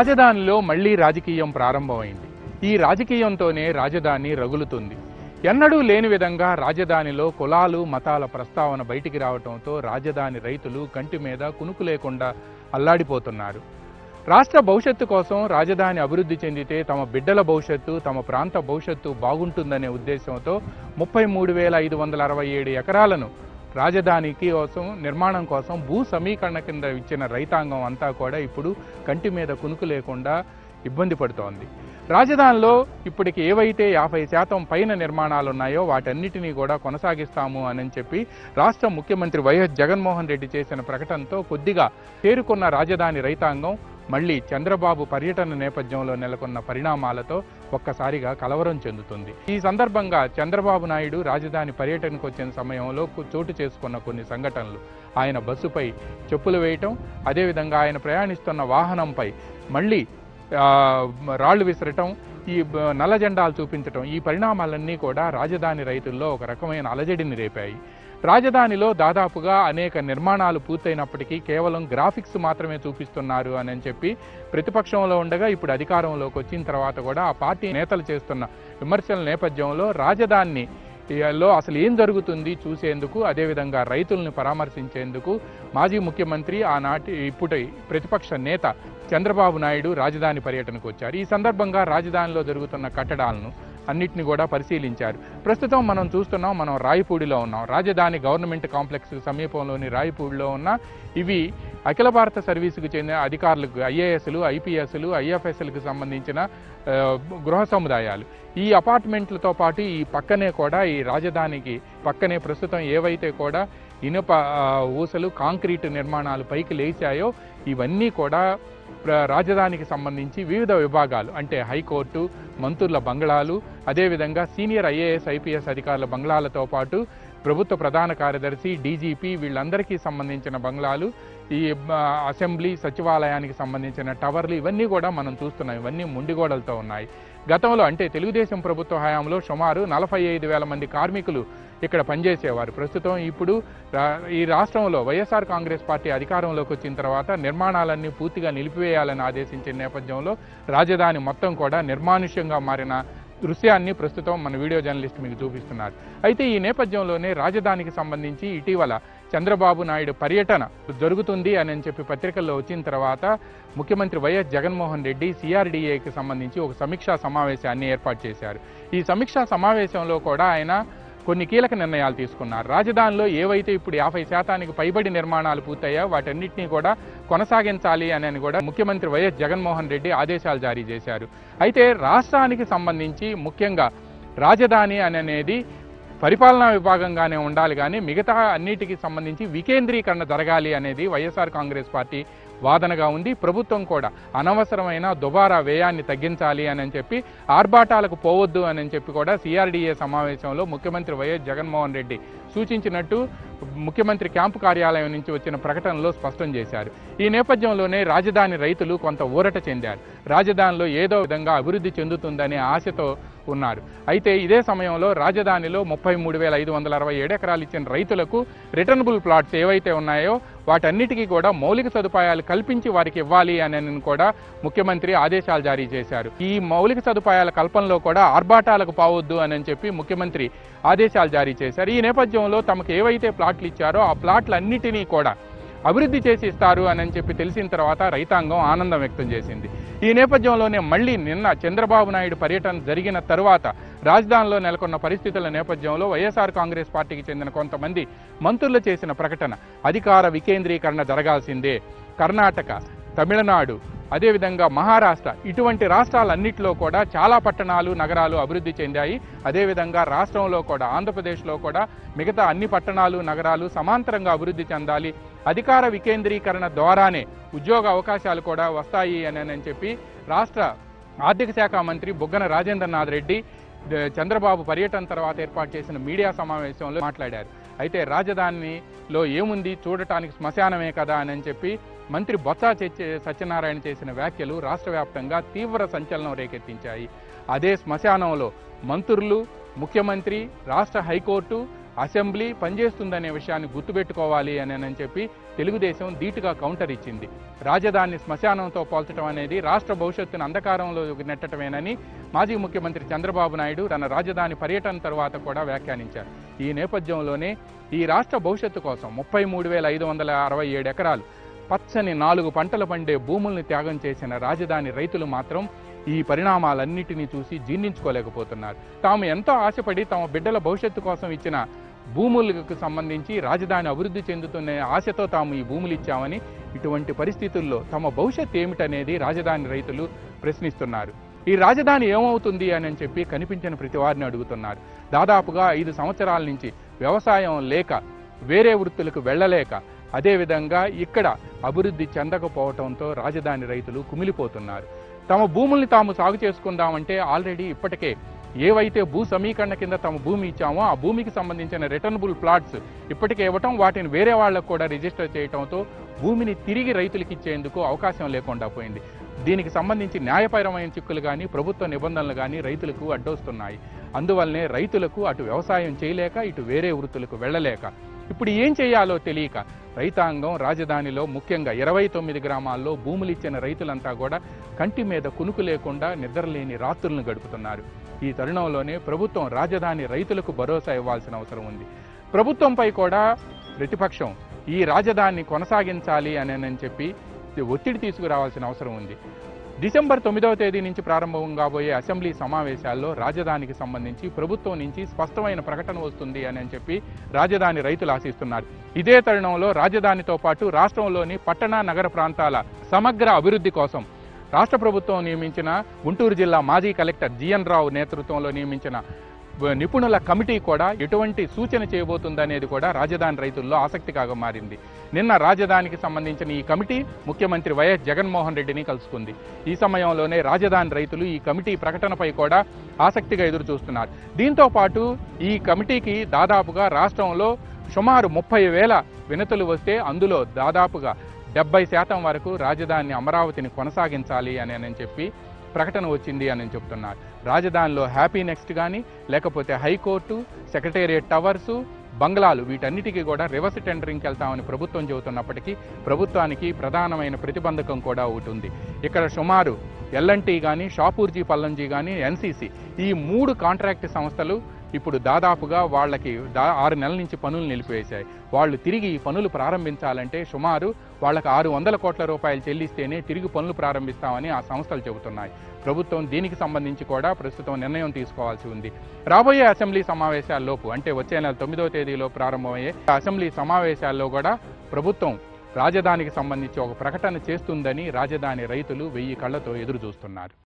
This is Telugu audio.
రాజధానిలో మళ్లీ రాజకీయం ప్రారంభమైంది ఈ రాజకీయంతోనే రాజధాని రగులుతుంది ఎన్నడూ లేని విధంగా రాజధానిలో కులాలు మతాల ప్రస్తావన బయటికి రావడంతో రాజధాని రైతులు కంటి మీద కునుకు లేకుండా అల్లాడిపోతున్నారు రాష్ట్ర భవిష్యత్తు కోసం రాజధాని అభివృద్ధి చెందితే తమ బిడ్డల భవిష్యత్తు తమ ప్రాంత భవిష్యత్తు బాగుంటుందనే ఉద్దేశంతో ముప్పై మూడు వేల ఐదు వందల అరవై ఏడు ఎకరాలను రాజధానికి కోసం నిర్మాణం కోసం భూ సమీకరణ కింద ఇచ్చిన రైతాంగం అంతా కూడా ఇప్పుడు కంటి మీద కునుకు లేకుండా ఇబ్బంది పడుతోంది రాజధానిలో ఇప్పటికి ఏవైతే యాభై శాతం పైన నిర్మాణాలు ఉన్నాయో వాటన్నిటినీ కూడా కొనసాగిస్తాము అని చెప్పి రాష్ట్ర ముఖ్యమంత్రి వైఎస్ జగన్మోహన్ రెడ్డి చేసిన ప్రకటనతో కొద్దిగా చేరుకున్న రాజధాని రైతాంగం మళ్ళీ చంద్రబాబు పర్యటన నేపథ్యంలో నెలకొన్న పరిణామాలతో ఒక్కసారిగా కలవరం చెందుతుంది ఈ సందర్భంగా చంద్రబాబు నాయుడు రాజధాని పర్యటనకు వచ్చిన సమయంలో కు- చోటు చేసుకున్న కొన్ని సంఘటనలు ఆయన బస్సుపై చెప్పులు వేయటం అదేవిధంగా ఆయన ప్రయాణిస్తున్న వాహనంపై మళ్ళీ ఆ, రాళ్లు విసరటం ఈ బ- నల్ల జెండాలు చూపించటం ఈ పరిణామాలన్నీ కూడా రాజధాని రైతుల్లో ఒక రకమైన అలజడిని రేపాయి రాజధానిలో దాదాపుగా అనేక నిర్మాణాలు పూర్తయినప్పటికీ కేవలం గ్రాఫిక్స్ మాత్రమే చూపిస్తున్నారు అని చెప్పి ప్రతిపక్షంలో ఉండగా ఇప్పుడు అధికారంలోకి వచ్చిన తర్వాత కూడా ఆ పార్టీ నేతలు చేస్తున్న విమర్శల నేపథ్యంలో రాజధానిని లో అసలు ఏం జరుగుతుంది చూసేందుకు అదేవిధంగా రైతుల్ని పరామర్శించేందుకు మాజీ ముఖ్యమంత్రి ఆనాటి ఇప్పుడు ప్రతిపక్ష నేత చంద్రబాబు నాయుడు రాజధాని పర్యటనకు వచ్చారు ఈ సందర్భంగా రాజధానిలో జరుగుతున్న కట్టడాలను అన్నిటిని కూడా పరిశీలించారు ప్రస్తుతం మనం చూస్తున్నాం మనం రాయపూడిలో ఉన్నాం రాజధాని గవర్నమెంట్ కాంప్లెక్స్ సమీపంలోని రాయపూడిలో ఉన్న ఇవి అఖిల భారత సర్వీసుకు చెందిన అధికారులకు ఐఏఎస్లు ఐపీఎస్లు ఐఎఫ్ఎస్లకు సంబంధించిన ఆ, గృహ సముదాయాలు ఈ అపార్ట్మెంట్లతో పాటు ఈ పక్కనే కూడా ఈ రాజధానికి పక్కనే ప్రస్తుతం ఏవైతే కూడా ఇనుప ఆ, ఊసలు కాంక్రీట్ నిర్మాణాలు పైకి లేచాయో ఇవన్నీ కూడా ప్ర- రాజధానికి సంబంధించి వివిధ విభాగాలు అంటే హైకోర్టు మంత్రుల బంగ్లాలు అదేవిధంగా సీనియర్ ఐఏఎస్ ఐపీఎస్ అధికారుల బంగ్లాలతో పాటు ప్రభుత్వ ప్రధాన కార్యదర్శి డీజీపీ వీళ్ళందరికీ సంబంధించిన బంగ్లాలు ఈ ఆ, అసెంబ్లీ సచివాలయానికి సంబంధించిన టవర్లు ఇవన్నీ కూడా మనం చూస్తున్నాం ఇవన్నీ ముండిగోడలతో ఉన్నాయి గతంలో అంటే తెలుగుదేశం ప్రభుత్వ హయాంలో సుమారు నలభై ఐదు వేల మంది కార్మికులు ఇక్కడ పనిచేసేవారు ప్రస్తుతం ఇప్పుడు రా- ఈ రాష్ట్రంలో వైఎస్ఆర్ కాంగ్రెస్ పార్టీ అధికారంలోకి వచ్చిన తర్వాత నిర్మాణాలన్నీ పూర్తిగా నిలిపివేయాలని ఆదేశించిన నేపథ్యంలో రాజధాని మొత్తం కూడా నిర్మానుష్యంగా మారిన దృశ్యాన్ని ప్రస్తుతం మన వీడియో జర్నలిస్ట్ మీకు చూపిస్తున్నారు అయితే ఈ నేపథ్యంలోనే రాజధానికి సంబంధించి ఇటీవల చంద్రబాబు నాయుడు పర్యటన జరుగుతుంది అని చెప్పి పత్రికల్లో వచ్చిన తర్వాత ముఖ్యమంత్రి వైఎస్ జగన్మోహన్ రెడ్డి సిఆర్డీఏకి సంబంధించి ఒక సమీక్షా సమావేశాన్ని ఏర్పాటు చేశారు ఈ సమీక్షా సమావేశంలో కూడా ఆయన కొన్ని కీలక నిర్ణయాలు తీసుకున్నారు రాజధానిలో ఏవైతే ఇప్పుడు యాభై శాతానికి పైబడి నిర్మాణాలు పూర్తయ్యాయో వాటన్నిటినీ కూడా కొనసాగించాలి అని అని కూడా ముఖ్యమంత్రి వైఎస్ జగన్మోహన్ రెడ్డి ఆదేశాలు జారీ చేశారు అయితే రాష్ట్రానికి సంబంధించి ముఖ్యంగా రాజధాని అని అనేది పరిపాలనా విభాగంగానే ఉండాలి కానీ మిగతా అన్నిటికీ సంబంధించి వికేంద్రీకరణ జరగాలి అనేది వైఎస్ఆర్ కాంగ్రెస్ పార్టీ వాదనగా ఉంది ప్రభుత్వం కూడా అనవసరమైన దుబారా వ్యయాన్ని తగ్గించాలి అని చెప్పి ఆర్భాటాలకు పోవద్దు అని చెప్పి కూడా సిఆర్డీఏ సమావేశంలో ముఖ్యమంత్రి వైఎస్ జగన్మోహన్ రెడ్డి సూచించినట్టు ముఖ్యమంత్రి క్యాంపు కార్యాలయం నుంచి వచ్చిన ప్రకటనలో స్పష్టం చేశారు ఈ నేపథ్యంలోనే రాజధాని రైతులు కొంత ఊరట చెందారు రాజధానిలో ఏదో విధంగా అభివృద్ధి చెందుతుందనే ఆశతో ఉన్నారు అయితే ఇదే సమయంలో రాజధానిలో ముప్పై మూడు వేల ఐదు వందల అరవై ఏడు ఎకరాలు ఇచ్చిన రైతులకు రిటర్నబుల్ ప్లాట్స్ ఏవైతే ఉన్నాయో వాటన్నిటికీ కూడా మౌలిక సదుపాయాలు కల్పించి వారికి ఇవ్వాలి అని కూడా ముఖ్యమంత్రి ఆదేశాలు జారీ చేశారు ఈ మౌలిక సదుపాయాల కల్పనలో కూడా ఆర్భాటాలకు పావద్దు అని చెప్పి ముఖ్యమంత్రి ఆదేశాలు జారీ చేశారు ఈ నేపథ్యంలో తమకు ఏవైతే ప్లాట్లు ఇచ్చారో ఆ ప్లాట్లన్నిటినీ కూడా అభివృద్ధి చేసి ఇస్తారు అని చెప్పి తెలిసిన తర్వాత రైతాంగం ఆనందం వ్యక్తం చేసింది ఈ నేపథ్యంలోనే మళ్ళీ నిన్న చంద్రబాబు నాయుడు పర్యటన జరిగిన తరువాత రాజధానిలో నెలకొన్న పరిస్థితుల నేపథ్యంలో వైఎస్ఆర్ కాంగ్రెస్ పార్టీకి చెందిన కొంతమంది మంత్రులు చేసిన ప్రకటన అధికార వికేంద్రీకరణ జరగాల్సిందే కర్ణాటక తమిళనాడు అదేవిధంగా మహారాష్ట్ర ఇటువంటి రాష్ట్రాలన్నింటిలో కూడా చాలా పట్టణాలు నగరాలు అభివృద్ధి చెందాయి అదేవిధంగా రాష్ట్రంలో కూడా ఆంధ్రప్రదేశ్లో కూడా మిగతా అన్ని పట్టణాలు నగరాలు సమాంతరంగా అభివృద్ధి చెందాలి అధికార వికేంద్రీకరణ ద్వారానే ఉద్యోగ అవకాశాలు కూడా వస్తాయి అని అని చెప్పి రాష్ట్ర ఆర్థిక శాఖ మంత్రి బుగ్గన రాజేంద్రనాథ్ రెడ్డి ద- చంద్రబాబు పర్యటన తర్వాత ఏర్పాటు చేసిన మీడియా సమావేశంలో మాట్లాడారు అయితే రాజధానిలో ఏముంది చూడటానికి శ్మశానమే కదా అని అని చెప్పి మంత్రి బొత్స చెచ్చ- సత్యనారాయణ చేసిన వ్యాఖ్యలు రాష్ట్ర వ్యాప్తంగా తీవ్ర సంచలనం రేకెత్తించాయి అదే శ్మశానంలో మంత్రులు ముఖ్యమంత్రి రాష్ట్ర హైకోర్టు అసెంబ్లీ పనిచేస్తుందనే విషయాన్ని గుర్తుపెట్టుకోవాలి అని అని చెప్పి తెలుగుదేశం ధీటుగా కౌంటర్ ఇచ్చింది రాజధాని శ్మశానంతో పోల్చడం అనేది రాష్ట్ర భవిష్యత్తును అంధకారంలో నెట్టడమేనని మాజీ ముఖ్యమంత్రి చంద్రబాబు నాయుడు తన రాజధాని పర్యటన తర్వాత కూడా వ్యాఖ్యానించారు ఈ నేపథ్యంలోనే ఈ రాష్ట్ర భవిష్యత్తు కోసం ముప్పై మూడు వేల ఐదు వందల అరవై ఏడు ఎకరాలు పచ్చని నాలుగు పంటలు పండే భూముల్ని త్యాగం చేసిన రాజధాని రైతులు మాత్రం ఈ పరిణామాలన్నిటినీ చూసి జీర్ణించుకోలేకపోతున్నారు తాము ఎంతో ఆశపడి తమ బిడ్డల భవిష్యత్తు కోసం ఇచ్చిన భూములకు సంబంధించి రాజధాని అభివృద్ధి చెందుతున్న ఆశతో తాము ఈ భూములు ఇచ్చామని ఇటువంటి పరిస్థితుల్లో తమ భవిష్యత్తు ఏమిటనేది రాజధాని రైతులు ప్రశ్నిస్తున్నారు ఈ రాజధాని ఏమవుతుంది అని అని చెప్పి కనిపించిన ప్రతి వారిని అడుగుతున్నారు దాదాపుగా ఐదు సంవత్సరాల నుంచి వ్యవసాయం లేక వేరే వృత్తులకు వెళ్ళలేక అదేవిధంగా ఇక్కడ అభివృద్ధి చెందకపోవడంతో రాజధాని రైతులు కుమిలిపోతున్నారు తమ భూముల్ని తాము సాగు చేసుకుందామంటే ఆల్రెడీ ఇప్పటికే ఏవైతే భూ సమీకరణ కింద తమ భూమి ఇచ్చామో ఆ భూమికి సంబంధించిన రిటర్నబుల్ ప్లాట్స్ ఇప్పటికే ఇవ్వటం వాటిని వేరే వాళ్ళకు కూడా రిజిస్టర్ చేయటంతో భూమిని తిరిగి రైతులకు ఇచ్చేందుకు అవకాశం లేకుండా పోయింది దీనికి సంబంధించి న్యాయపరమైన చిక్కులు కానీ ప్రభుత్వ నిబంధనలు కానీ రైతులకు అడ్డొస్తున్నాయి అందువల్లనే రైతులకు అటు వ్యవసాయం చేయలేక ఇటు వేరే వృత్తులకు వెళ్ళలేక ఇప్పుడు ఏం చేయాలో తెలియక రైతాంగం రాజధానిలో ముఖ్యంగా ఇరవై తొమ్మిది గ్రామాల్లో భూములు ఇచ్చిన రైతులంతా కూడా కంటి మీద కునుకు లేకుండా నిద్రలేని రాత్రులను గడుపుతున్నారు ఈ తరుణంలోనే ప్రభుత్వం రాజధాని రైతులకు భరోసా ఇవ్వాల్సిన అవసరం ఉంది ప్రభుత్వంపై కూడా ప్రతిపక్షం ఈ రాజధానిని కొనసాగించాలి అని అని చెప్పి ఒత్తిడి తీసుకురావాల్సిన అవసరం ఉంది డిసెంబర్ తొమ్మిదవ తేదీ నుంచి ప్రారంభం కాబోయే అసెంబ్లీ సమావేశాల్లో రాజధానికి సంబంధించి ప్రభుత్వం నుంచి స్పష్టమైన ప్రకటన వస్తుంది అని అని చెప్పి రాజధాని రైతులు ఆశిస్తున్నారు ఇదే తరుణంలో రాజధానితో పాటు రాష్ట్రంలోని పట్టణ నగర ప్రాంతాల సమగ్ర అభివృద్ధి కోసం రాష్ట్ర ప్రభుత్వం నియమించిన గుంటూరు జిల్లా మాజీ కలెక్టర్ జిఎన్ రావు నేతృత్వంలో నియమించిన నిపుణుల కమిటీ కూడా ఎటువంటి సూచన చేయబోతుందనేది కూడా రాజధాని రైతుల్లో ఆసక్తిగా మారింది నిన్న రాజధానికి సంబంధించిన ఈ కమిటీ ముఖ్యమంత్రి వైఎస్ జగన్మోహన్ రెడ్డిని కలుసుకుంది ఈ సమయంలోనే రాజధాని రైతులు ఈ కమిటీ ప్రకటనపై కూడా ఆసక్తిగా ఎదురు చూస్తున్నారు దీంతో పాటు ఈ కమిటీకి దాదాపుగా రాష్ట్రంలో సుమారు ముప్పై వేల వినతులు వస్తే అందులో దాదాపుగా డెబ్బై శాతం వరకు రాజధాని అమరావతిని కొనసాగించాలి అని అని చెప్పి ప్రకటన వచ్చింది అని చెప్తున్నారు రాజధానిలో హ్యాపీ నెక్స్ట్ కానీ లేకపోతే హైకోర్టు సెక్రటేరియట్ టవర్సు బంగ్లాలు వీటన్నిటికీ కూడా రివర్స్ టెండరింగ్కి వెళ్తామని ప్రభుత్వం చెబుతున్నప్పటికీ ప్రభుత్వానికి ప్రధానమైన ప్రతిబంధకం కూడా ఒకటి ఉంది ఇక్కడ సుమారు ఎల్ఎన్టీ కానీ షాపూర్జీ పల్లంజీ కానీ ఎన్సీసీ ఈ మూడు కాంట్రాక్ట్ సంస్థలు ఇప్పుడు దాదాపుగా వాళ్ళకి దా ఆరు నెలల నుంచి పనులు నిలిపివేశాయి వాళ్ళు తిరిగి ఈ పనులు ప్రారంభించాలంటే సుమారు వాళ్ళకి ఆరు వందల కోట్ల రూపాయలు చెల్లిస్తేనే తిరిగి పనులు ప్రారంభిస్తామని ఆ సంస్థలు చెబుతున్నాయి ప్రభుత్వం దీనికి సంబంధించి కూడా ప్రస్తుతం నిర్ణయం తీసుకోవాల్సి ఉంది రాబోయే అసెంబ్లీ సమావేశాల్లోపు అంటే వచ్చే నెల తొమ్మిదవ తేదీలో ప్రారంభమయ్యే అసెంబ్లీ సమావేశాల్లో కూడా ప్రభుత్వం రాజధానికి సంబంధించి ఒక ప్రకటన చేస్తుందని రాజధాని రైతులు వెయ్యి కళ్ళతో ఎదురు చూస్తున్నారు